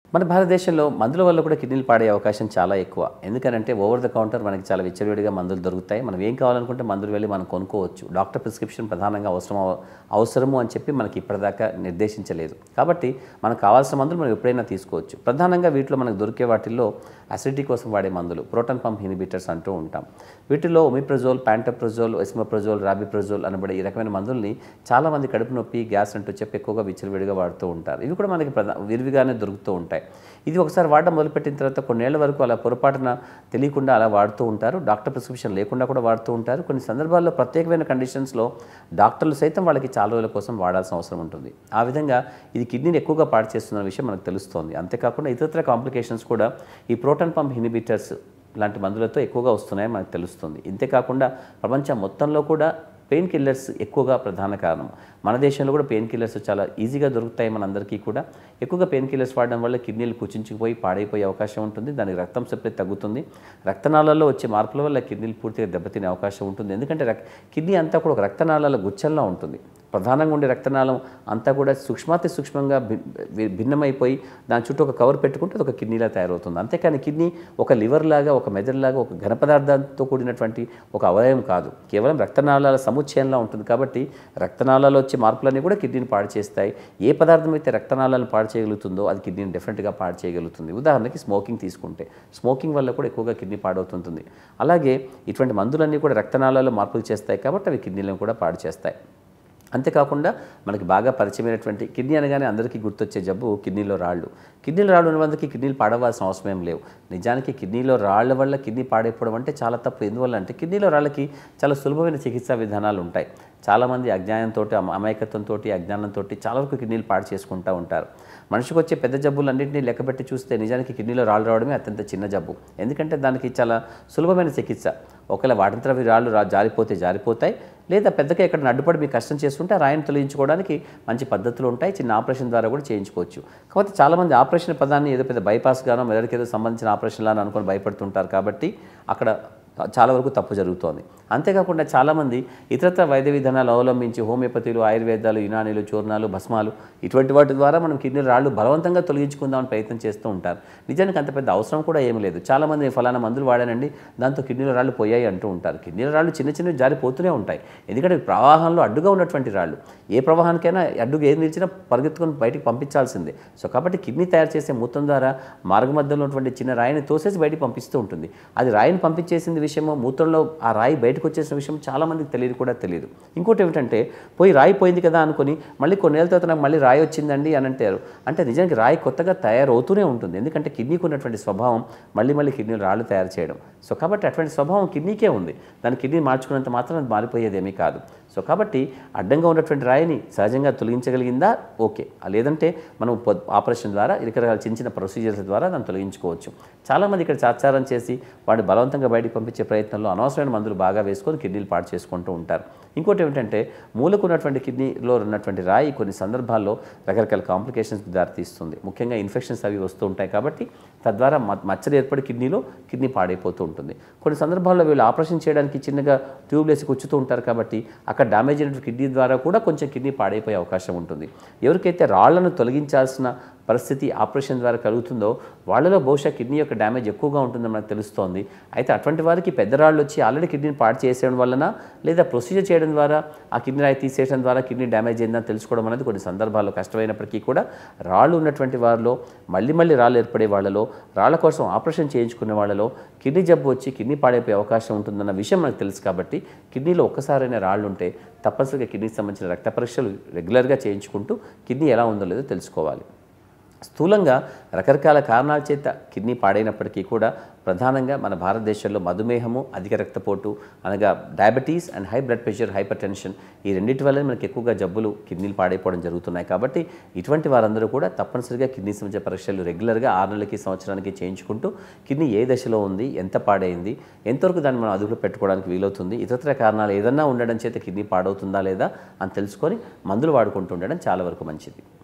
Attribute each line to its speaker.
Speaker 1: మన భారతదేశంలో మందుల వల్ల కూడా కిడ్నీలు పాడే అవకాశం చాలా ఎక్కువ ఎందుకంటే ఓవర్ ద కౌంటర్ మనకి చాలా విచ్చలవిడిగా మందులు దొరుకుతాయి మనం ఏం కావాలనుకుంటే మందులు వెళ్ళి మనం కొనుక్కోవచ్చు డాక్టర్ ప్రిస్క్రిప్షన్ ప్రధానంగా అవసరం అవసరము అని చెప్పి మనకి ఇప్పటిదాకా నిర్దేశించలేదు కాబట్టి మనకు కావాల్సిన మందులు మనం ఎప్పుడైనా తీసుకోవచ్చు ప్రధానంగా వీటిలో మనకు దొరికే వాటిల్లో అసిడిటీ కోసం వాడే మందులు ప్రోటాన్ పంప్ ఇన్హిబిటర్స్ అంటూ ఉంటాం వీటిలో ఒమిప్రజోల్ ప్యాంటప్రజోల్ ఎస్మప్రజోల్ రాబిప్రజోల్ అనబడే ఈ రకమైన మందుల్ని చాలామంది కడుపు నొప్పి గ్యాస్ అంటూ చెప్పి ఎక్కువగా విచ్చలవిడిగా వాడుతూ ఉంటారు ఇవి కూడా మనకి ప్రధా విరివిగానే దొరుకుతూ ఉంటాయి ఇది ఒకసారి వాడడం మొదలుపెట్టిన తర్వాత కొన్నేళ్ల వరకు అలా పొరపాటున తెలియకుండా అలా వాడుతూ ఉంటారు డాక్టర్ ప్రిస్క్రిప్షన్ లేకుండా కూడా వాడుతూ ఉంటారు కొన్ని సందర్భాల్లో ప్రత్యేకమైన కండిషన్స్లో డాక్టర్లు సైతం వాళ్ళకి చాలా రోజుల కోసం వాడాల్సిన అవసరం ఉంటుంది ఆ విధంగా ఇది కిడ్నీని ఎక్కువగా పాడు చేస్తున్న విషయం మనకు తెలుస్తోంది అంతేకాకుండా ఇతరత్ర కాంప్లికేషన్స్ కూడా ఈ ప్రోటాన్ పంప్ ఇన్హిబిటర్స్ లాంటి మందులతో ఎక్కువగా వస్తున్నాయని మనకు తెలుస్తుంది ఇంతేకాకుండా ప్రపంచం మొత్తంలో కూడా పెయిన్ కిల్లర్స్ ఎక్కువగా ప్రధాన కారణం మన దేశంలో కూడా పెయిన్ కిల్లర్స్ చాలా ఈజీగా దొరుకుతాయి మనందరికీ కూడా ఎక్కువగా పెయిన్ కిల్లర్స్ వాడడం వల్ల కిడ్నీలు కుచించుకుపోయి పాడైపోయే అవకాశం ఉంటుంది దానికి రక్తం సప్లై తగ్గుతుంది రక్తనాళాల్లో వచ్చే మార్పుల వల్ల కిడ్నీలు పూర్తిగా దెబ్బతినే అవకాశం ఉంటుంది ఎందుకంటే రక్ కిడ్నీ అంతా కూడా ఒక రక్తనాళాల గుచ్చంలా ఉంటుంది ప్రధానంగా ఉండే రక్తనాళం అంతా కూడా సూక్ష్మాతి సూక్ష్మంగా భి- భి- భిన్నమైపోయి దాని చుట్టూ ఒక కవర్ పెట్టుకుంటే అది ఒక కిడ్నీలా తయారవుతుంది అంతేకాని కిడ్నీ ఒక లివర్ లాగా ఒక మెదడు లాగా ఒక ఘన పదార్థంతో కూడినటువంటి ఒక అవయవం కాదు కేవలం రక్తనాళాల సముచ్చయంలా ఉంటుంది కాబట్టి రక్తనాళాలు వచ్చే మార్పులన్నీ కూడా కిడ్నీని పాడు చేస్తాయి ఏ పదార్థం అయితే రక్తనాళాలను పాడు చేయగలుగుతుందో అది కిడ్నీని డెఫినెట్గా పాడు చేయగలుగుతుంది ఉదాహరణకి స్మోకింగ్ తీసుకుంటే స్మోకింగ్ వల్ల కూడా ఎక్కువగా కిడ్నీ పాడవుతుంటుంది అలాగే ఇటువంటి మందులన్నీ కూడా రక్తనాళాల్లో మార్పులు చేస్తాయి కాబట్టి అవి కిడ్నీలను కూడా పాడు చేస్తాయి అంతేకాకుండా మనకి బాగా పరిచయమైనటువంటి కిడ్నీ అనగానే అందరికీ గుర్తొచ్చే జబ్బు కిడ్నీలో రాళ్ళు కిడ్నీలో రాళ్ళు ఉన్న వాళ్ళకి కిడ్నీలు పాడవలసిన అవసరం ఏం లేవు నిజానికి కిడ్నీలో రాళ్ళ వల్ల కిడ్నీ పాడైపోవడం అంటే చాలా తప్పు ఎందువల్ల అంటే కిడ్నీలో రాళ్ళకి చాలా సులభమైన చికిత్సా విధానాలు ఉంటాయి చాలామంది అజ్ఞానంతో అమాయకత్వంతో అజ్ఞానంతో చాలా వరకు కిడ్నీలు పాడు చేసుకుంటూ ఉంటారు మనిషికి వచ్చే పెద్ద జబ్బులన్నింటినీ లెక్కపెట్టి చూస్తే నిజానికి కిడ్నీలో రాళ్ళు రావడమే అత్యంత చిన్న జబ్బు ఎందుకంటే దానికి చాలా సులభమైన చికిత్స ఒకవేళ వాటంతర అవి రాళ్ళు రా జారిపోతే జారిపోతాయి లేదా పెద్దగా ఎక్కడ అడ్డుపడి మీకు కష్టం చేస్తుంటే ఆ రాయిని తొలగించుకోవడానికి మంచి పద్ధతులు ఉంటాయి చిన్న ఆపరేషన్ ద్వారా కూడా చేయించుకోవచ్చు కాకపోతే చాలామంది ఆపరేషన్ పదాన్ని ఏదో పెద్ద బైపాస్ గానో మెదడుకి ఏదో సంబంధించిన ఆపరేషన్ లానో అనుకొని భయపడుతుంటారు కాబట్టి అక్కడ చాలా వరకు తప్పు జరుగుతోంది అంతేకాకుండా చాలామంది ఇతరత్ర వైద్య విధానాలు అవలంబించి హోమియోపతిలు ఆయుర్వేదాలు యునానీలు చూర్ణాలు భస్మాలు ఇటువంటి వాటి ద్వారా మనం కిడ్నీ రాళ్ళు బలవంతంగా తొలగించుకుందామని ప్రయత్నం చేస్తూ ఉంటారు నిజానికి అంత పెద్ద అవసరం కూడా ఏమీ లేదు చాలామంది ఫలానా మందులు వాడానండి దాంతో కిడ్నీల రాళ్ళు పోయాయి అంటూ ఉంటారు కిడ్నీల రాళ్ళు చిన్న చిన్నవి జారిపోతూనే ఉంటాయి ఎందుకంటే ఇవి ప్రవాహంలో అడ్డుగా ఉన్నటువంటి రాళ్ళు ఏ ప్రవాహానికైనా అడ్డుగా ఏది నిలిచినా పరిగెత్తుకొని బయటికి పంపించాల్సిందే సో కాబట్టి కిడ్నీ తయారు చేసే మూత్రం ద్వారా మార్గ మధ్యలో ఉన్నటువంటి చిన్న రాయిని తోసేసి బయటికి పంపిస్తూ ఉంటుంది అది రాయిని పంపించేసింది విషయమో మూత్రంలో ఆ రాయి బయటకు వచ్చేసిన విషయం చాలామందికి తెలియదు కూడా తెలియదు ఇంకోటి ఏమిటంటే పోయి రాయి పోయింది కదా అనుకుని మళ్ళీ కొన్నేళ్ళ తర్వాత నాకు మళ్ళీ రాయి వచ్చిందండి అని అంటారు అంటే నిజానికి రాయి కొత్తగా తయారవుతూనే ఉంటుంది ఎందుకంటే కిడ్నీకి ఉన్నటువంటి స్వభావం మళ్ళీ మళ్ళీ కిడ్నీలు రాళ్ళు తయారు చేయడం సో కాబట్టి అటువంటి స్వభావం కిడ్నీకే ఉంది దాని కిడ్నీ మార్చుకున్నంత మాత్రం అది మారిపోయేదేమీ కాదు సో కాబట్టి అడ్డంగా ఉన్నటువంటి రాయిని సహజంగా తొలగించగలిగిందా ఓకే ఆ లేదంటే మనం పొ- ఆపరేషన్ ద్వారా రకరకాల చిన్న చిన్న ప్రొసీజర్స్ ద్వారా దాన్ని తొలగించుకోవచ్చు చాలామంది ఇక్కడ చాచారం చేసి వాడిని బలవంతంగా బయటికి పంపించే ప్రయత్నంలో అనవసరమైన మందులు బాగా వేసుకొని కిడ్నీలు పాడు చేసుకుంటూ ఉంటారు ఇంకోటి ఏమిటంటే మూలకు ఉన్నటువంటి కిడ్నీలో ఉన్నటువంటి రాయి కొన్ని సందర్భాల్లో రకరకాల కాంప్లికేషన్స్కి దారితీస్తుంది ముఖ్యంగా ఇన్ఫెక్షన్స్ అవి వస్తూ ఉంటాయి కాబట్టి తద్వారా మ- మచ్చలు ఏర్పడి కిడ్నీలో కిడ్నీ పాడైపోతూ ఉంటుంది కొన్ని సందర్భాల్లో వీళ్ళు ఆపరేషన్ చేయడానికి చిన్నగా ట్యూబ్ వేసి కూర్చుతూ ఉంటారు కాబట్టి అక్కడ డ్యామేజ్ అయిన కిడ్నీ ద్వారా కూడా కొంచెం కిడ్నీ పాడైపోయే అవకాశం ఉంటుంది ఎవరికైతే రాళ్లను తొలగించాల్సిన పరిస్థితి ఆపరేషన్ ద్వారా కలుగుతుందో వాళ్ళలో బహుశా కిడ్నీ యొక్క డ్యామేజ్ ఎక్కువగా ఉంటుందని మనకు తెలుస్తోంది అయితే అటువంటి వారికి పెద్ద రాళ్ళు వచ్చి ఆల్రెడీ కిడ్నీని పాడు చేసేయడం వలన లేదా ప్రొసీజర్ చేయడం ద్వారా ఆ కిడ్నీ రాయి తీసేయడం ద్వారా కిడ్నీ డ్యామేజ్ అయిందని తెలుసుకోవడం అనేది కొన్ని సందర్భాల్లో కష్టమైనప్పటికీ కూడా రాళ్ళు ఉన్నటువంటి వారిలో మళ్ళీ మళ్ళీ రాళ్ళు ఏర్పడే వాళ్ళలో రాళ్ళ కోసం ఆపరేషన్ చేయించుకునే వాళ్ళలో కిడ్నీ జబ్బు వచ్చి కిడ్నీ పాడైపోయే అవకాశం ఉంటుందన్న విషయం మనకు తెలుసు కాబట్టి కిడ్నీలో ఒక్కసారైనా రాళ్ళు ఉంటే తప్పనిసరిగా కిడ్నీకి సంబంధించిన రక్త పరీక్షలు రెగ్యులర్గా చేయించుకుంటూ కిడ్నీ ఎలా ఉందో లేదో తెలుసుకోవాలి స్థూలంగా రకరకాల కారణాల చేత కిడ్నీ పాడైనప్పటికీ కూడా ప్రధానంగా మన భారతదేశంలో మధుమేహము అధిక రక్తపోటు అనగా diabetes and high blood pressure hypertension ఈ రెండింటి వల్ల మనకి ఎక్కువగా జబ్బులు కిడ్నీలు పాడైపోవడం జరుగుతున్నాయి కాబట్టి ఇటువంటి వారందరూ కూడా తప్పనిసరిగా కిడ్నీ సంబంధించిన పరీక్షలు రెగ్యులర్గా ఆరు నెలలకి సంవత్సరానికి చేయించుకుంటూ కిడ్నీ ఏ దశలో ఉంది ఎంత పాడైంది ఎంతవరకు దాన్ని మనం అదుపులో పెట్టుకోవడానికి వీలవుతుంది ఇతరత్ర కారణాలు ఏదన్నా ఉండడం చేత కిడ్నీ పాడవుతుందా లేదా అని తెలుసుకొని మందులు వాడుకుంటూ ఉండడం చాలా వరకు మంచిది